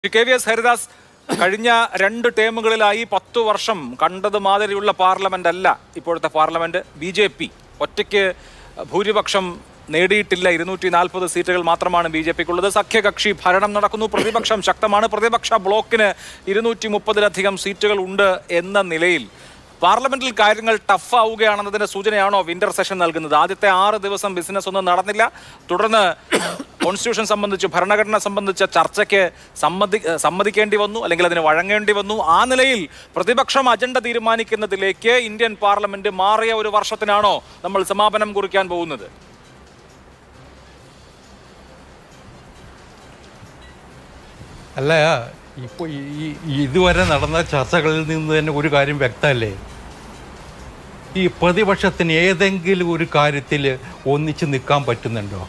K V S Haridas കഴിഞ്ഞ രണ്ട് ടേമുകളിലായി പത്തു വർഷം കണ്ടത് മാതിരിയുള്ള പാർലമെന്റ് അല്ല ഇപ്പോഴത്തെ പാർലമെന്റ് ബി ജെ പി ഒറ്റയ്ക്ക് ഭൂരിപക്ഷം നേടിയിട്ടില്ല ഇരുന്നൂറ്റി നാൽപ്പത് സീറ്റുകൾ മാത്രമാണ് ബി ജെ പിക്കുള്ളത് സഖ്യകക്ഷി ഭരണം നടക്കുന്നു പ്രതിപക്ഷം ശക്തമാണ് പ്രതിപക്ഷ ബ്ലോക്കിന് ഇരുന്നൂറ്റി മുപ്പതിലധികം സീറ്റുകൾ ഉണ്ട് എന്ന നിലയിൽ പാർലമെന്റിൽ കാര്യങ്ങൾ ടഫ് ആവുകയാണെന്നതിന്റെ സൂചനയാണോ വിന്റർ സെഷൻ നൽകുന്നത് ആദ്യത്തെ ആറ് ദിവസം ബിസിനസ് ഒന്നും നടന്നില്ല തുടർന്ന് കോൺസ്റ്റിറ്റ്യൂഷൻ സംബന്ധിച്ച് ഭരണഘടന സംബന്ധിച്ച ചർച്ചയ്ക്ക് സമ്മതി സമ്മതിക്കേണ്ടി വന്നു അല്ലെങ്കിൽ അതിന് വഴങ്ങേണ്ടി വന്നു ആ നിലയിൽ പ്രതിപക്ഷം അജണ്ട തീരുമാനിക്കുന്നതിലേക്ക് ഇന്ത്യൻ പാർലമെന്റ് മാറിയ ഒരു വർഷത്തിനാണോ നമ്മൾ സമാപനം കുറിക്കാൻ പോകുന്നത് അല്ല ഇപ്പോൾ ഈ ഈ ഇതുവരെ നടന്ന ചർച്ചകളിൽ നിന്ന് തന്നെ ഒരു കാര്യം വ്യക്തമല്ലേ ഈ പ്രതിപക്ഷത്തിന് ഏതെങ്കിലും ഒരു കാര്യത്തിൽ ഒന്നിച്ച് നിൽക്കാൻ പറ്റുന്നുണ്ടോ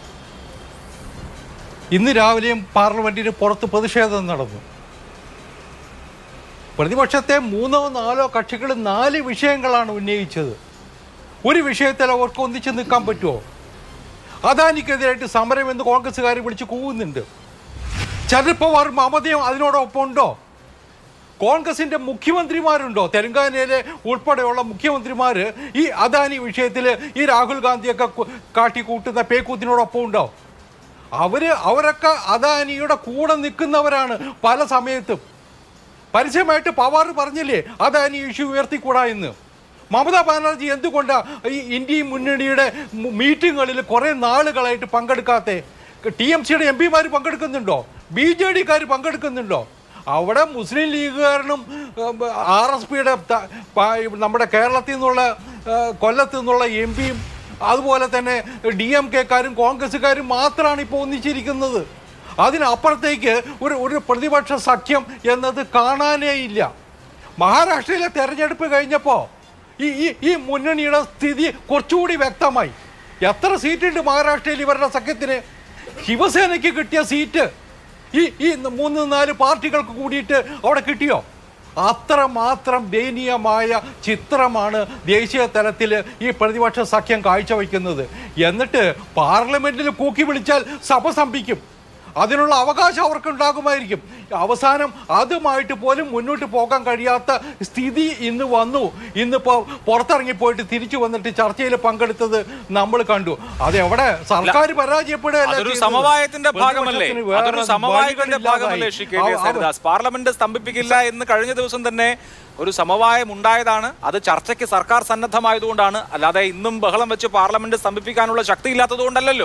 ഇന്ന് രാവിലെയും പാർലമെന്റിന് പുറത്ത് പ്രതിഷേധം നടന്നു പ്രതിപക്ഷത്തെ മൂന്നോ നാലോ കക്ഷികൾ നാല് വിഷയങ്ങളാണ് ഉന്നയിച്ചത് ഒരു വിഷയത്തിൽ അവർക്ക് ഒന്നിച്ച് നിൽക്കാൻ പറ്റുമോ അദാനിക്കെതിരായിട്ട് സമരം എന്ന് കോൺഗ്രസ്സുകാർ വിളിച്ച് കൂവുന്നുണ്ട് ശരത് പവാർ മമതയും അതിനോടൊപ്പം ഉണ്ടോ കോൺഗ്രസിന്റെ മുഖ്യമന്ത്രിമാരുണ്ടോ തെലങ്കാനയിലെ ഉൾപ്പെടെയുള്ള മുഖ്യമന്ത്രിമാർ ഈ അദാനി വിഷയത്തിൽ ഈ രാഹുൽ ഗാന്ധിയൊക്കെ കു- കാട്ടിക്കൂട്ടുന്ന പേക്കൂത്തിനോടൊപ്പം ഉണ്ടോ അവര് അവരൊക്കെ അദാനിയുടെ കൂടെ നിൽക്കുന്നവരാണ് പല സമയത്തും പരസ്യമായിട്ട് പവാർ പറഞ്ഞില്ലേ അദാനി ഇഷ്യൂ ഉയർത്തിക്കൂടാ എന്ന് മമതാ ബാനർജി എന്തുകൊണ്ടാ ഈ ഇന്ത്യയും മുന്നണിയുടെ മു- മീറ്റിങ്ങുകളിൽ കുറെ നാളുകളായിട്ട് പങ്കെടുക്കാത്തെ ടി എം സിയുടെ എം പിമാർ പങ്കെടുക്കുന്നുണ്ടോ ബി ജെ ഡിക്കാർ പങ്കെടുക്കുന്നുണ്ടോ അവിടെ മുസ്ലിം ലീഗുകാരനും ആർ എസ് പിയുടെ നമ്മുടെ കേരളത്തിൽ നിന്നുള്ള ആ, കൊല്ലത്ത് നിന്നുള്ള എം പിയും അതുപോലെ തന്നെ ഡി എം കെക്കാരും കോൺഗ്രസ്സുകാരും മാത്രമാണ് ഇപ്പോൾ ഒന്നിച്ചിരിക്കുന്നത് അതിനപ്പുറത്തേക്ക് ഒരു ഒരു പ്രതിപക്ഷ സഖ്യം എന്നത് കാണാനേ ഇല്ല മഹാരാഷ്ട്രയിലെ തെരഞ്ഞെടുപ്പ് കഴിഞ്ഞപ്പോൾ ഈ ഈ ഈ മുന്നണിയുടെ സ്ഥിതി കുറച്ചുകൂടി വ്യക്തമായി എത്ര സീറ്റുണ്ട് മഹാരാഷ്ട്രയിൽ ഇവരുടെ സഖ്യത്തിന് ശിവസേനയ്ക്ക് കിട്ടിയ സീറ്റ് ഈ ഈ മൂന്ന് നാല് പാർട്ടികൾക്ക് കൂടിയിട്ട് അവിടെ കിട്ടിയോ അത്രമാത്രം ദയനീയമായ ചിത്രമാണ് ദേശീയ തലത്തിൽ ഈ പ്രതിപക്ഷ സഖ്യം കാഴ്ചവെക്കുന്നത് എന്നിട്ട് പാർലമെന്റിൽ കൂക്കി വിളിച്ചാൽ സഭ സ്തംഭിക്കും അതിനുള്ള അവകാശം അവർക്ക് ഉണ്ടാകുമായിരിക്കും അവസാനം അതുമായിട്ട് പോലും മുന്നോട്ട് പോകാൻ കഴിയാത്ത സ്ഥിതി ഇന്ന് വന്നു ഇന്നിപ്പോ പുറത്തിറങ്ങിപ്പോയിട്ട് തിരിച്ചു വന്നിട്ട് ചർച്ചയിൽ പങ്കെടുത്തത് നമ്മൾ കണ്ടു അത് എവിടെ സർക്കാർ പരാജയപ്പെടുകയല്ല അതൊരു ചെയ്തത്. സമവായത്തിന്റെ ഭാഗമല്ലേ പ്രതിപക്ഷത്തിന് വേറെ അതൊരു സമവായത്തിന്റെ വഴികളില്ലാതായി. ഭാഗമല്ലേ ശ്രീ കെ വി എസ് അവ- അവ- ഹരിദാസ് പാർലമെന്റ് സ്തംഭിപ്പിക്കില്ല എന്ന് കഴിഞ്ഞ ദിവസം തന്നെ ഒരു സമവായം ഉണ്ടായതാണ് അത് ചർച്ചയ്ക്ക് സർക്കാർ സന്നദ്ധമായതുകൊണ്ടാണ് അല്ലാതെ ഇന്നും ബഹളം വെച്ച് പാർലമെന്റ് സ്തംഭിപ്പിക്കാനുള്ള ശക്തി ഇല്ലാത്തതുകൊണ്ടല്ലോ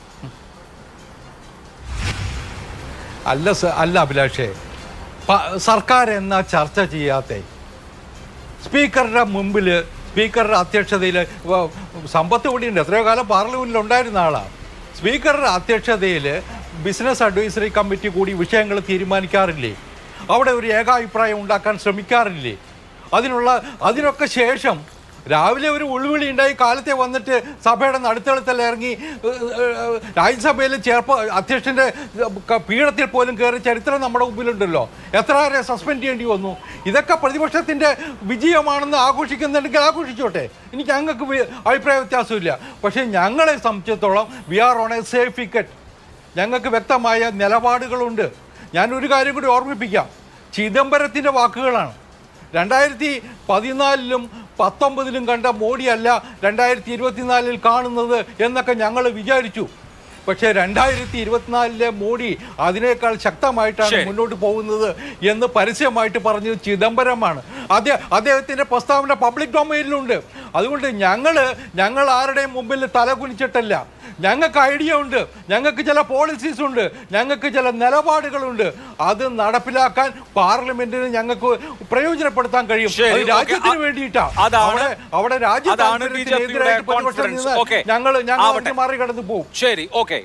അല്ല സ- അല്ല അഭിലാഷേ പ- സർക്കാർ എന്നാ ചർച്ച ചെയ്യാത്ത സ്പീക്കറുടെ മുമ്പിൽ സ്പീക്കറുടെ അധ്യക്ഷതയിൽ വ- സമ്പത്ത് കൂടിയുണ്ട് എത്രയോ കാലം പാർലമെന്റിൽ ഉണ്ടായിരുന്ന ആളാണ് സ്പീക്കറുടെ അധ്യക്ഷതയിൽ ബിസിനസ് അഡ്വൈസറി കമ്മിറ്റി കൂടി വിഷയങ്ങൾ തീരുമാനിക്കാറില്ലേ അവിടെ ഒരു ഏകാഭിപ്രായം ഉണ്ടാക്കാൻ ശ്രമിക്കാറില്ലേ അതിനുള്ള അതിനൊക്കെ ശേഷം രാവിലെ ഒരു ഉൾവിളി ഉണ്ടായി കാലത്തെ വന്നിട്ട് സഭയുടെ നടുത്തളത്തിൽ ഇറങ്ങി ഏഹ്, ഏഹ്, രാജ്യസഭയിൽ ചേർപ്പ അധ്യക്ഷന്റെ ക- പീഠത്തിൽ പോലും കയറി ചരിത്രം നമ്മുടെ മുമ്പിലുണ്ടല്ലോ എത്ര പേരെ സസ്പെൻഡ് ചെയ്യേണ്ടി വന്നു ഇതൊക്കെ പ്രതിപക്ഷത്തിന്റെ വിജയമാണെന്ന് ആഘോഷിക്കുന്നുണ്ടെങ്കിൽ ആഘോഷിച്ചോട്ടെ എനിക്ക് ഞങ്ങൾക്ക് വി- അഭിപ്രായ വ്യത്യാസമില്ല പക്ഷേ ഞങ്ങളെ സംബന്ധിച്ചിടത്തോളം we are on a safe wicket ഞങ്ങൾക്ക് വ്യക്തമായ നിലപാടുകളുണ്ട് ഞാൻ ഒരു കാര്യം കൂടി ഓർമ്മിപ്പിക്കാം ചിദംബരത്തിൻ്റെ വാക്കുകളാണ് രണ്ടായിരത്തി പതിനാലിലും പത്തൊമ്പതിലും കണ്ട മോഡിയല്ല രണ്ടായിരത്തി ഇരുപത്തിനാലിൽ കാണുന്നത് എന്നൊക്കെ ഞങ്ങൾ വിചാരിച്ചു പക്ഷേ രണ്ടായിരത്തി ഇരുപത്തിനാലിലെ മോഡി അതിനേക്കാൾ ശക്തമായിട്ടാണ് ശരി. മുന്നോട്ട് പോകുന്നത് എന്ന് പരസ്യമായിട്ട് പറഞ്ഞത് ചിദംബരമാണ് അതേ അദ്ദേഹത്തിന്റെ പ്രസ്താവന പബ്ലിക് ഡൊമൈനിലുണ്ട് അതുകൊണ്ട് ഞങ്ങൾ ഞങ്ങൾ ആരുടെയും മുമ്പിൽ തല കുനിച്ചിട്ടല്ല ഞങ്ങൾക്ക് ഐഡിയ ഉണ്ട് ഞങ്ങൾക്ക് ചില പോളിസീസ് ഉണ്ട് ഞങ്ങൾക്ക് ചില നിലപാടുകളുണ്ട് അത് നടപ്പിലാക്കാൻ പാർലമെന്റിന് ഞങ്ങൾക്ക് പ്രയോജനപ്പെടുത്താൻ കഴിയും ശരി, അത് ഓക്കേ. രാജ്യത്തിന് അ- വേണ്ടിയിട്ടാണ് അതാണ്- അവിടെ അവിടെ അതാണ് രാജ്യത്തിന് BJP യുടെ എതിരായിട്ട് പ്രതിപക്ഷം confidence. നിന്നാൽ ഓക്കേ. ഞങ്ങൾ ഞങ്ങൾ ആവട്ടെ. അതിന് മറികടന്ന് പോകും ശരി ഓക്കെ